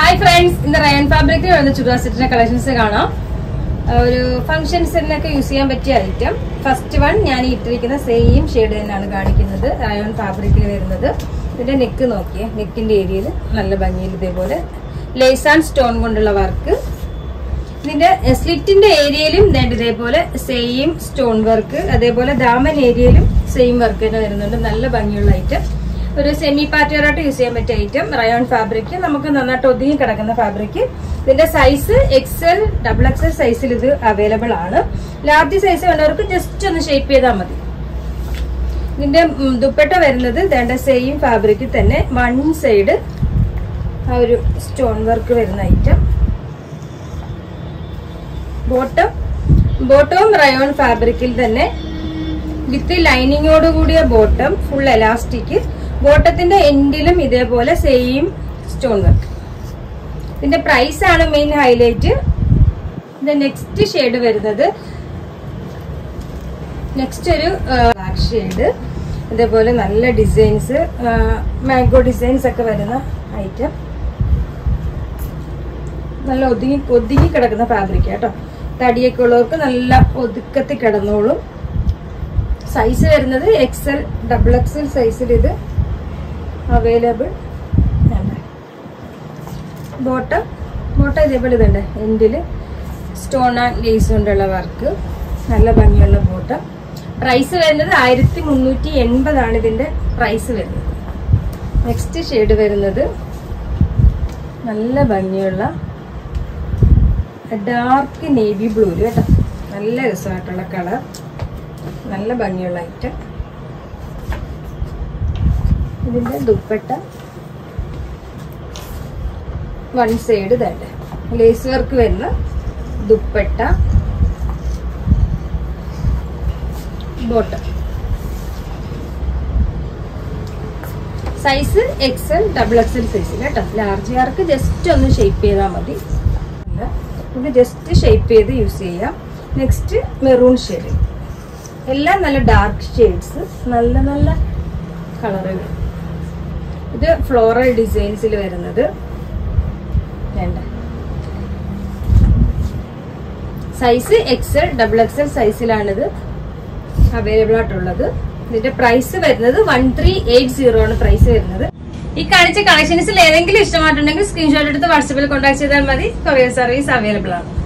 hi friends ഇന്ന് റയൻ ഫാബ്രിക്കിൽ വരുന്ന ചുരിദാർ സെറ്റിന്റെ കളക്ഷൻസ് കാണാം ആ, ഒരു ഫംഗ്ഷൻസിനൊക്കെ യൂസ് ചെയ്യാൻ പറ്റിയ ഐറ്റം ഫസ്റ്റ് വൺ ഞാൻ ഈ ഇട്ടിരിക്കുന്ന സെയിം ഷെയ്ഡ് തന്നെയാണ് കാണിക്കുന്നത് റയോൺ ഫാബ്രിക്കിൽ വരുന്നത് ഇതിന്റെ നെക്ക് നോക്കിയേ നെക്കിന്റെ ഏരിയയിൽ നല്ല ഭംഗിയിൽ ഇതേപോലെ ലേസ് ആൻഡ് സ്റ്റോൺ കൊണ്ടുള്ള വർക്ക് ഇതിന്റെ സ്ലിറ്റിന്റെ ഏരിയയിലും ദാണ്ട് ഇതേപോലെ സെയിം സ്റ്റോൺ വർക്ക് അതേപോലെ ദാമൻ ഏരിയയിലും സെയിം വർക്ക് തന്നെ വരുന്നുണ്ട് നല്ല ഭംഗിയുള്ള ഐറ്റം ഒരു സെമി പാറ്റേണായിട്ട് യൂസ് ചെയ്യാൻ പറ്റിയ ഐറ്റം റയോൺ ഫാബ്രിക് നമുക്ക് നന്നായിട്ട് ഒതുങ്ങി കിടക്കുന്ന ഫാബ്രിക് ഇതിന്റെ സൈസ് എക്സൽ ഡബിൾ എക്സൽ സൈസിൽ ഇത് അവൈലബിൾ ആണ് ലാർജ് സൈസ് വേണ്ടവർക്ക് ജസ്റ്റ് ഒന്ന് ഷേപ്പ് ചെയ്താൽ മതി ഇതിന്റെ ഉം, ദുപ്പട്ട വരുന്നത് വേണ്ട സെയിം ഫാബ്രിക്കിൽ തന്നെ വൺ സൈഡ് ആ ഒരു സ്റ്റോൺ വർക്ക് വരുന്ന ഐറ്റം ബോട്ടം ബോട്ടവും റയോൺ ഫാബ്രിക്കിൽ തന്നെ വിത്ത് ലൈനിങ്ങോട് കൂടിയ ബോട്ടം ഫുൾ എലാസ്റ്റിക് ബോട്ടത്തിന്റെ എൻഡിലും ഇതേപോലെ സെയിം സ്റ്റോൺ വർക്ക് ഇതിന്റെ പ്രൈസ് ആണ് മെയിൻ ഹൈലൈറ്റ് ഇത് നെക്സ്റ്റ് ഷെയ്ഡ് വരുന്നത് നെക്സ്റ്റ് ഒരു ബ്ലാക്ക് ഷെയ്ഡ് ഇതേപോലെ നല്ല ഡിസൈൻസ് മാംഗോ ഡിസൈൻസ് ഒക്കെ വരുന്ന ഐറ്റം നല്ല ഒതുങ്ങി ഒതുങ്ങി കിടക്കുന്ന ഫാബ്രിക് കേട്ടോ തടിയൊക്കെ ഉള്ളവർക്ക് നല്ല ഒതുക്കത്തിൽ കിടന്നോളും സൈസ് വരുന്നത് എക്സൽ ഡബിൾ എക്സൽ സൈസിൽ ഇത് അവൈലബിൾ ബോട്ടം ബോട്ടം ഇതേപോലെ ഇതുണ്ട് എൻഡിൽ സ്റ്റോൺ ആൻഡ് ലേസ് കൊണ്ടുള്ള വർക്ക് നല്ല ഭംഗിയുള്ള ബോട്ടം പ്രൈസ് വരുന്നത് ആയിരത്തി മുന്നൂറ്റി എൺപതാണ് ഇതിന്റെ പ്രൈസ് വരുന്നത് നെക്സ്റ്റ് ഷെയ്ഡ് വരുന്നത് നല്ല ഭംഗിയുള്ള ഡാർക്ക് നേവി ബ്ലൂ കേട്ടോ നല്ല രസമായിട്ടുള്ള കളർ നല്ല ഭംഗിയുള്ള ഐറ്റം ഇതിന്റെ ദുപ്പട്ട വൺ സൈഡ് തന്നെ ലേസ് വർക്ക് വരുന്ന dupatta bottom size XL double XL size കേട്ടോ ലാർജ് കാർക്ക് ജസ്റ്റ് ഒന്ന് ഷേപ്പ് ചെയ്താൽ മതി അല്ല, ഇത് ജസ്റ്റ് ഷേപ്പ് ചെയ്ത് യൂസ് ചെയ്യാം നെക്സ്റ്റ് മെറൂൺ ഷെയ്ഡ് എല്ലാം നല്ല ഡാർക്ക് ഷെയ്ഡ്സ് നല്ല നല്ല കളറുകൾ ഇത് ഫ്ലോറൽ ഡിസൈൻസിൽ വരുന്നത് വേണ്ട സൈസ് എക്സൽ ഡബിൾ എക്സൽ സൈസിലാണിത് അവൈലബിൾ ആയിട്ടുള്ളത് ഇതിന്റെ പ്രൈസ് വരുന്നത് വൺ ത്രീ എയ്റ്റ് സീറോ ആണ് പ്രൈസ് വരുന്നത് ഈ കാണിച്ച കളക്ഷൻസിൽ ഏതെങ്കിലും ഇഷ്ടമായിട്ടുണ്ടെങ്കിൽ സ്ക്രീൻഷോട്ട് എടുത്ത് വാട്സപ്പിൽ കോൺടാക്ട് ചെയ്താൽ മതി കൊറിയർ സർവീസ് അവൈലബിൾ ആണ്